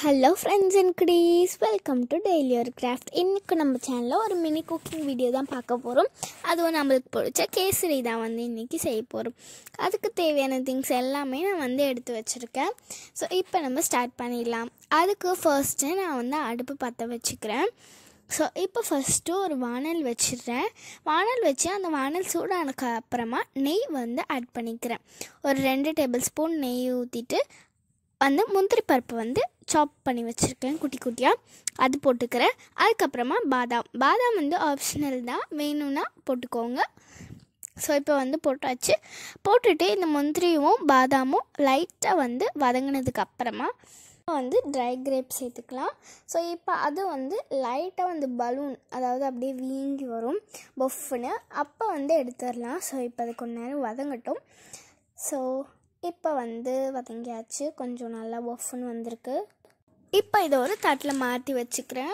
hello friends and குடீஸ் welcome to daily ஒரு craft இன்றைக்கி நம்ம சேனலில் ஒரு மினி குக்கிங் வீடியோ தான் பார்க்க போகிறோம் அதுவும் நம்மளுக்கு பிடிச்ச கேசரி தான் வந்து இன்றைக்கி செய்ய போகிறோம் அதுக்கு தேவையான திங்ஸ் எல்லாமே நான் வந்து எடுத்து வச்சுருக்கேன் ஸோ இப்போ நம்ம ஸ்டார்ட் பண்ணிடலாம் அதுக்கு ஃபர்ஸ்ட்டு நான் வந்து அடுப்பு பற்ற வச்சுக்கிறேன் ஸோ இப்போ ஃபஸ்ட்டு ஒரு வானல் வச்சிடுறேன் வானல் வச்சு அந்த வானல் சூடானதுக்கு அப்புறமா நெய் வந்து ஆட் பண்ணிக்கிறேன் ஒரு ரெண்டு டேபிள் ஸ்பூன் நெய் ஊற்றிட்டு வந்து முந்திரி பருப்பு வந்து சாப் பண்ணி வச்சுருக்கேன் குட்டி குட்டியாக அது போட்டுக்கிறேன் அதுக்கப்புறமா பாதாம் பாதாம் வந்து ஆப்ஷனல் தான் வேணும்னா போட்டுக்கோங்க ஸோ இப்போ வந்து போட்டாச்சு போட்டுட்டு இந்த முந்திரியும் பாதாமும் லைட்டாக வந்து வதங்கினதுக்கு அப்புறமா வந்து ட்ரை கிரேப் சேர்த்துக்கலாம் ஸோ இப்போ அது வந்து லைட்டாக வந்து பலூன் அதாவது அப்படியே வீங்கி வரும் பொஃப்னு அப்போ வந்து எடுத்துடலாம் ஸோ இப்போ அது கொஞ்ச நேரம் வதங்கட்டும் ஸோ இப்போ வந்து வதங்கியாச்சு கொஞ்சம் நல்லா பொஃப்னு வந்திருக்கு இப்போ இதை ஒரு தட்டில் மாற்றி வச்சுக்கிறேன்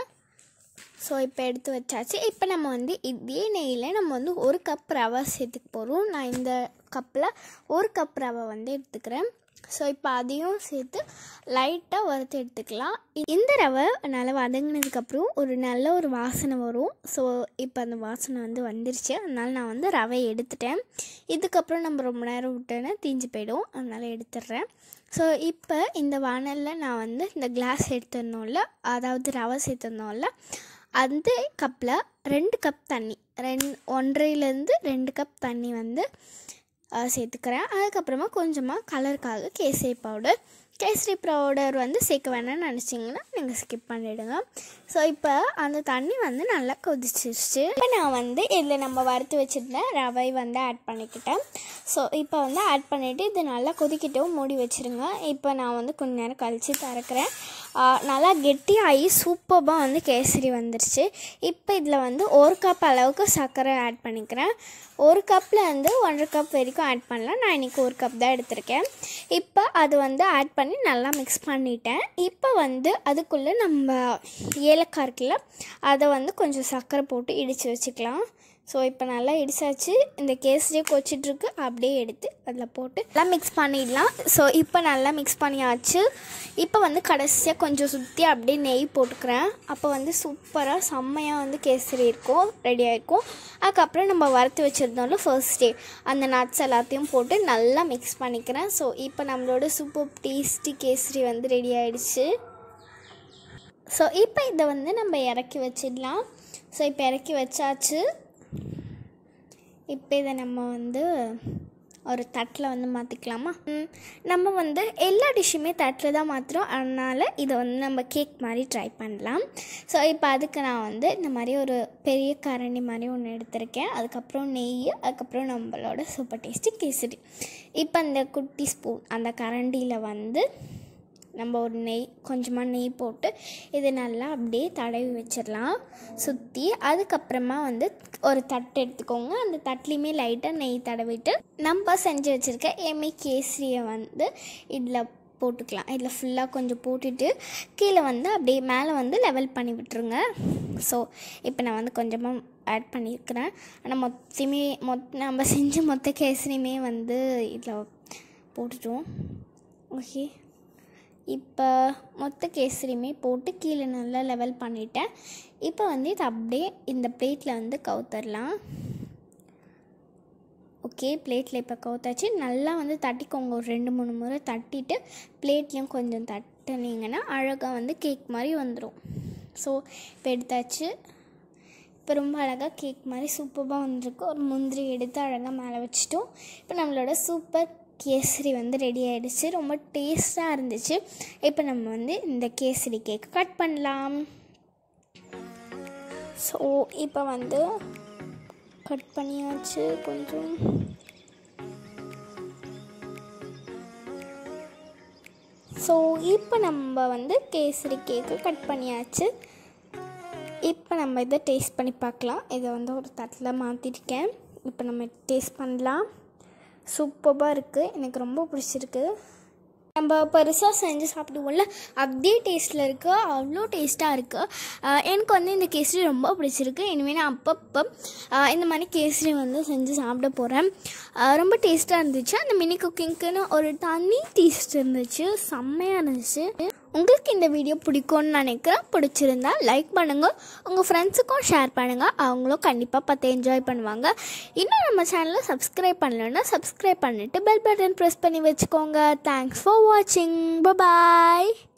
ஸோ இப்போ எடுத்து வச்சாச்சு இப்போ நம்ம வந்து இதே நெய்யில் நம்ம வந்து ஒரு கப் ரவை சேர்த்துக்க போகிறோம் நான் இந்த கப்பில் ஒரு கப் ரவை வந்து எடுத்துக்கிறேன் ஸோ இப்போ அதையும் சேர்த்து லைட்டாக வறுத்து எடுத்துக்கலாம் இந்த ரவை நல்லா வதங்கினதுக்கப்புறம் ஒரு நல்ல ஒரு வாசனை வரும் ஸோ இப்போ அந்த வாசனை வந்து வந்துருச்சு அதனால் நான் வந்து ரவை எடுத்துட்டேன் இதுக்கப்புறம் நம்ம ரொம்ப நேரம் விட்டோன்னா தீஞ்சு போயிடும் அதனால் எடுத்துடுறேன் ஸோ இப்போ இந்த வானலில் நான் வந்து இந்த கிளாஸ் எடுத்துருந்தோம்ல அதாவது ரவை சேர்த்துருந்தோம்ல அந்த கப்பில் ரெண்டு கப் தண்ணி ரெண் ஒன்றரைலேருந்து ரெண்டு கப் தண்ணி வந்து சேர்த்துக்கிறேன் அதுக்கப்புறமா கொஞ்சமாக கலருக்காக கேசரி பவுடர் கேசரி பவுடர் வந்து சேர்க்க வேணாம்னு நினச்சிங்கன்னா நீங்கள் ஸ்கிப் பண்ணிவிடுங்க ஸோ இப்போ அந்த தண்ணி வந்து நல்லா கொதிச்சிருச்சு இப்போ நான் வந்து இதில் நம்ம வறுத்து வச்சுருந்த ரவை வந்து ஆட் பண்ணிக்கிட்டேன் ஸோ இப்போ வந்து ஆட் பண்ணிவிட்டு இது நல்லா கொதிக்கிட்டும் மூடி வச்சுருங்க இப்போ நான் வந்து கொஞ்ச நேரம் கழித்து திறக்கிறேன் நல்லா கெட்டியாகி சூப்பராக வந்து கேசரி வந்துருச்சு இப்போ இதில் வந்து ஒரு கப் அளவுக்கு சர்க்கரை ஆட் பண்ணிக்கிறேன் ஒரு கப்பில் வந்து ஒன்றரை கப் வரைக்கும் ஆட் பண்ணலாம் நான் இன்றைக்கி ஒரு கப் தான் எடுத்திருக்கேன் இப்போ அது வந்து ஆட் பண்ணி நல்லா மிக்ஸ் பண்ணிட்டேன் இப்போ வந்து அதுக்குள்ளே நம்ம ஏலக்காய் இருக்குல்ல அதை வந்து கொஞ்சம் சர்க்கரை போட்டு இடித்து வச்சுக்கலாம் ஸோ இப்போ நல்லா இடிச்சாச்சு இந்த கேசரியை கொச்சிட்ருக்கு அப்படியே எடுத்து அதில் போட்டு நல்லா மிக்ஸ் பண்ணிடலாம் ஸோ இப்போ நல்லா மிக்ஸ் பண்ணியாச்சு இப்போ வந்து கடைசியாக கொஞ்சம் சுற்றி அப்படியே நெய் போட்டுக்கிறேன் அப்போ வந்து சூப்பராக செம்மையாக வந்து கேசரி இருக்கும் ரெடி ஆகிருக்கும் அதுக்கப்புறம் நம்ம வறுத்து வச்சுருந்தோம்ல ஃபர்ஸ்ட் டே அந்த நட்ஸ் எல்லாத்தையும் போட்டு நல்லா மிக்ஸ் பண்ணிக்கிறேன் ஸோ இப்போ நம்மளோட சூப்பர் டேஸ்டி கேசரி வந்து ரெடி ஆகிடுச்சு ஸோ இப்போ இதை வந்து நம்ம இறக்கி வச்சிடலாம் ஸோ இப்போ இறக்கி வச்சாச்சு இப்போ இதை நம்ம வந்து ஒரு தட்டில் வந்து மாற்றிக்கலாமா நம்ம வந்து எல்லா டிஷ்ஷுமே தட்டில் தான் மாற்றுறோம் அதனால் இதை வந்து நம்ம கேக் மாதிரி ட்ரை பண்ணலாம் ஸோ இப்போ அதுக்கு நான் வந்து இந்த மாதிரி ஒரு பெரிய கரண்டி மாதிரி ஒன்று எடுத்திருக்கேன் அதுக்கப்புறம் நெய் அதுக்கப்புறம் நம்மளோட சூப்பர் டேஸ்டி கேசரி இப்போ அந்த குட்டி ஸ்பூன் அந்த கரண்டியில் வந்து நம்ம ஒரு நெய் கொஞ்சமாக நெய் போட்டு இது நல்லா அப்படியே தடவி வச்சிடலாம் சுற்றி அதுக்கப்புறமா வந்து ஒரு தட்டு எடுத்துக்கோங்க அந்த தட்லேயுமே லைட்டாக நெய் தடவிட்டு நம்ம செஞ்சு வச்சுருக்க எம்மி கேசரியை வந்து இதில் போட்டுக்கலாம் இதில் ஃபுல்லாக கொஞ்சம் போட்டுட்டு கீழே வந்து அப்படியே மேலே வந்து லெவல் பண்ணி விட்டுருங்க ஸோ இப்போ நான் வந்து கொஞ்சமாக ஆட் பண்ணியிருக்கிறேன் ஆனால் மொத்தமே மொத் நம்ம செஞ்ச மொத்த கேசரியுமே வந்து இதில் போட்டுட்டோம் ஓகே இப்போ மொத்த கேசரியுமே போட்டு கீழே நல்லா லெவல் பண்ணிட்டேன் இப்போ வந்து இது அப்படியே இந்த பிளேட்டில் வந்து கவுத்தரலாம் ஓகே பிளேட்டில் இப்போ கவுத்தாச்சு நல்லா வந்து தட்டிக்கோங்க ஒரு ரெண்டு மூணு முறை தட்டிட்டு பிளேட்லேயும் கொஞ்சம் தட்டினீங்கன்னா அழகாக வந்து கேக் மாதிரி வந்துடும் ஸோ இப்போ எடுத்தாச்சு இப்போ ரொம்ப அழகாக கேக் மாதிரி சூப்பராக வந்திருக்கு ஒரு முந்திரி எடுத்து அழகாக மேலே வச்சுட்டோம் இப்போ நம்மளோட சூப்பர் கேசரி வந்து ரெடி ஆகிடுச்சு ரொம்ப டேஸ்ட்டாக இருந்துச்சு இப்போ நம்ம வந்து இந்த கேசரி கேக் கட் பண்ணலாம் ஸோ இப்போ வந்து கட் பண்ணியாச்சு கொஞ்சம் ஸோ இப்போ நம்ம வந்து கேசரி கேக்கு கட் பண்ணியாச்சு இப்போ நம்ம இதை டேஸ்ட் பண்ணி பார்க்கலாம் இதை வந்து ஒரு தட்டில் மாற்றிருக்கேன் இப்போ நம்ம டேஸ்ட் பண்ணலாம் சூப்பராக இருக்குது எனக்கு ரொம்ப பிடிச்சிருக்கு நம்ம பெருசாக செஞ்சு சாப்பிடுவோம்ல அதே டேஸ்ட்டில் இருக்குது அவ்வளோ டேஸ்ட்டாக இருக்குது எனக்கு வந்து இந்த கேசரி ரொம்ப பிடிச்சிருக்கு இனிமேல் நான் அப்பப்போ இந்த மாதிரி கேசரி வந்து செஞ்சு சாப்பிட போகிறேன் ரொம்ப டேஸ்ட்டாக இருந்துச்சு அந்த மினி குக்கிங்க்குன்னு ஒரு தனி டேஸ்ட் இருந்துச்சு செம்மையாக இருந்துச்சு உங்களுக்கு இந்த வீடியோ பிடிக்கும்னு நினைக்கிறேன் பிடிச்சிருந்தா லைக் பண்ணுங்கள் உங்கள் ஃப்ரெண்ட்ஸுக்கும் ஷேர் பண்ணுங்கள் அவங்களும் கண்டிப்பாக பார்த்து என்ஜாய் பண்ணுவாங்க இன்னும் நம்ம சேனலை சப்ஸ்கிரைப் பண்ணலன்னா சப்ஸ்கிரைப் பண்ணிவிட்டு பெல் பட்டன் ப்ரெஸ் பண்ணி வச்சுக்கோங்க தேங்க்ஸ் ஃபார் வாட்சிங் பாய்